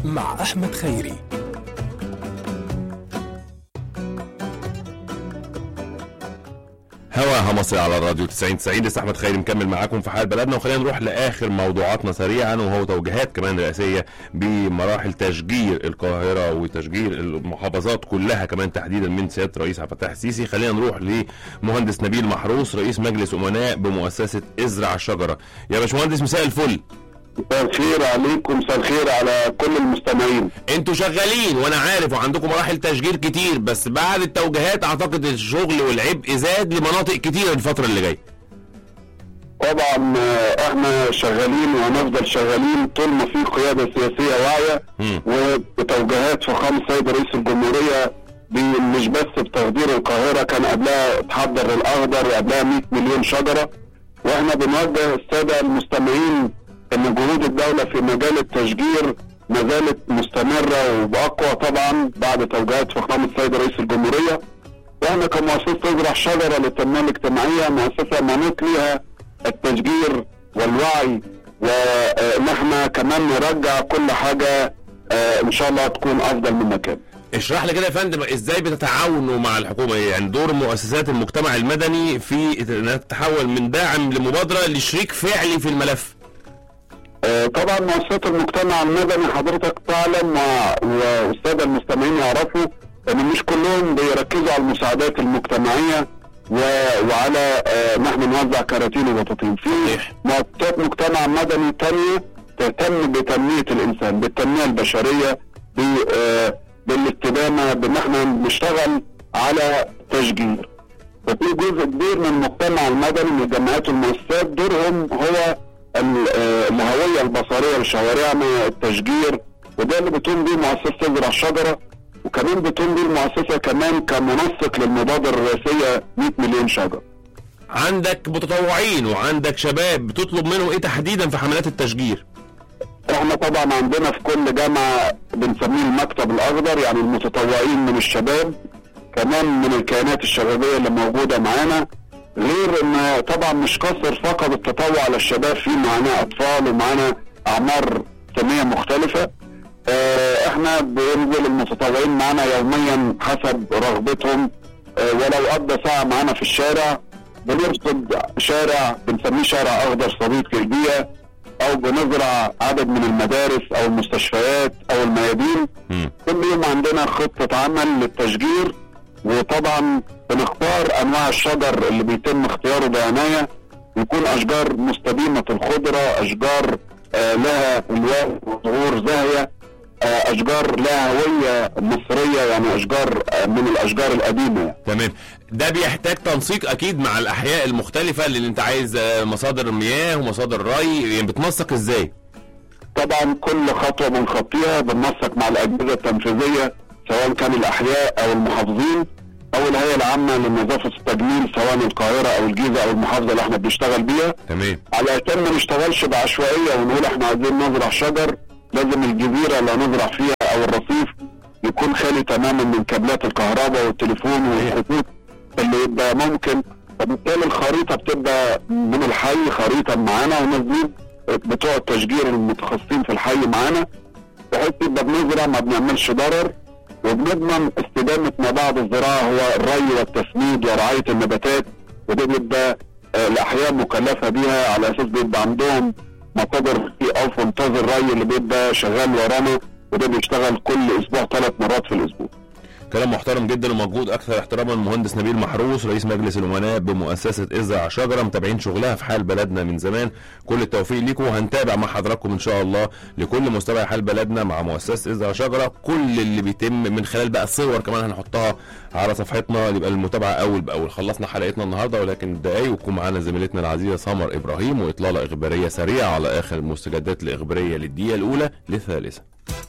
مع أحمد خيري هواها مصر على الراديو 90 90 لسه احمد خيري مكمل معاكم في حال بلدنا وخلينا نروح لاخر موضوعاتنا سريعا وهو توجيهات كمان رئاسيه بمراحل تشجير القاهره وتشجير المحافظات كلها كمان تحديدا من سياده الرئيس عبد الفتاح السيسي خلينا نروح لمهندس نبيل محروس رئيس مجلس امناء بمؤسسه ازرع الشجره يا باشمهندس مساء الفل مساء الخير عليكم مساء الخير على كل المستمعين انتوا شغالين وانا عارف وعندكم مراحل تشجير كتير بس بعد التوجيهات اعتقد الشغل والعبء زاد لمناطق كتيره الفتره اللي جايه طبعا آه، احنا شغالين وهنفضل شغالين طول ما في قياده سياسيه واعيه مم. وبتوجيهات فخامه السيد رئيس الجمهوريه ب- مش بس بتخدير القاهره كان قبلها تحضر الاخضر قبلها 100 مليون شجره واحنا بنوجه الساده المستمعين ان جهود الدوله في مجال التشجير ما زالت مستمره وباقوى طبعا بعد توجيهات فخامه السيد رئيس الجمهوريه واحنا كمؤسسه تزرع شجره للتنميه الاجتماعيه مؤسسه منوط ليها التشجير والوعي وان احنا كمان نرجع كل حاجه آه، ان شاء الله تكون افضل من مكان اشرح لي كده يا فندم ازاي بتتعاونوا مع الحكومه يعني دور مؤسسات المجتمع المدني في انها تتحول من داعم لمبادره لشريك فعلي في الملف آه، طبعا مؤسسات المجتمع المدني حضرتك تعلم و- والساده المستمعين يعرفوا ان مش كلهم بيركزوا على المساعدات المجتمعيه و- وعلى آه، ان احنا نوزع كراتين وبطاطين في صحيح. مؤسسات مجتمع مدني تانية تهتم بتنميه الانسان بالتنميه البشريه ب- آه، بالاستدامه بان احنا نشتغل على تشجير ففي جزء كبير من المجتمع المدني من الجمعيات والمؤسسات دورهم هو ال- آه، الهويه البصريه لشوارعنا التشجير وده اللي بتقوم بيه مؤسسه تزرع الشجره وكمان بتقوم بيه المؤسسه كمان كمنسق للمبادره الرئاسيه 100 مليون شجره. عندك متطوعين وعندك شباب بتطلب منهم ايه تحديدا في حملات التشجير احنا طبعا عندنا في كل جامعه بنسميه المكتب الاخضر يعني المتطوعين من الشباب كمان من الكيانات الشبابيه اللي موجوده معانا غير ان طبعا مش قصر فقط التطوع على الشباب في معانا اطفال ومعانا اعمار سنيه مختلفه اه، احنا بينزل المتطوعين معانا يوميا حسب رغبتهم اه، ولو قضى ساعه معانا في الشارع بنرصد شارع بنسميه شارع اخضر صديق للبيئه او بنزرع عدد من المدارس او المستشفيات او الميادين مم. كل يوم عندنا خطة عمل للتشجير وطبعا بنختار انواع الشجر اللي بيتم اختياره بعناية يكون اشجار مستديمة الخضرة اشجار آه لها الوان وظهور زاهية آه اشجار لها هوية مصرية يعني اشجار آه من الاشجار القديمة يعني. تمام ده بيحتاج تنسيق اكيد مع الاحياء المختلفه اللي انت عايز آه، مصادر مياه ومصادر ري يعني بتنسق ازاي طبعا كل خطوه بنخطيها بننسق مع الاجهزه التنفيذيه سواء كان الاحياء او المحافظين او الهيئه العامه لنظافه التجميل سواء القاهره او الجيزه او المحافظه اللي احنا بنشتغل بيها تمام علشان ما نشتغلش بعشوائيه ونقول احنا عايزين نزرع شجر لازم الجزيره اللي هنزرع فيها او الرصيف يكون خالي تماما من كابلات الكهرباء والتليفون والخطوط اللي يبقى ممكن فبالتالي الخريطه بتبقى من الحي خريطه معانا ونازلين بتوع التشجير المتخصصين في الحي معانا بحيث يبقى بنزرع ما بنعملش ضرر وبنضمن استدامه ما بعد الزراعه هو الري والتسميد ورعايه النباتات وده بيبقى آه، الاحياء مكلفه بيها على اساس بيبقى عندهم مصادر في او منتظر الري اللي بيبقى شغال ورانا وده بيشتغل كل اسبوع ثلاث مرات في الاسبوع كلام محترم جدا وموجود اكثر احتراما المهندس نبيل محروس رئيس مجلس الامناء بمؤسسه ازرع شجره متابعين شغلها في حال بلدنا من زمان كل التوفيق ليكم وهنتابع مع حضراتكم ان شاء الله لكل مستوى حال بلدنا مع مؤسسه ازرع شجره كل اللي بيتم من خلال بقى صور كمان هنحطها على صفحتنا يبقى المتابعه اول باول خلصنا حلقتنا النهارده ولكن الدقايق وتكون معانا زميلتنا العزيزه سمر ابراهيم واطلاله اخباريه سريعه على اخر المستجدات الاخباريه للدقيقه الاولى للثالثه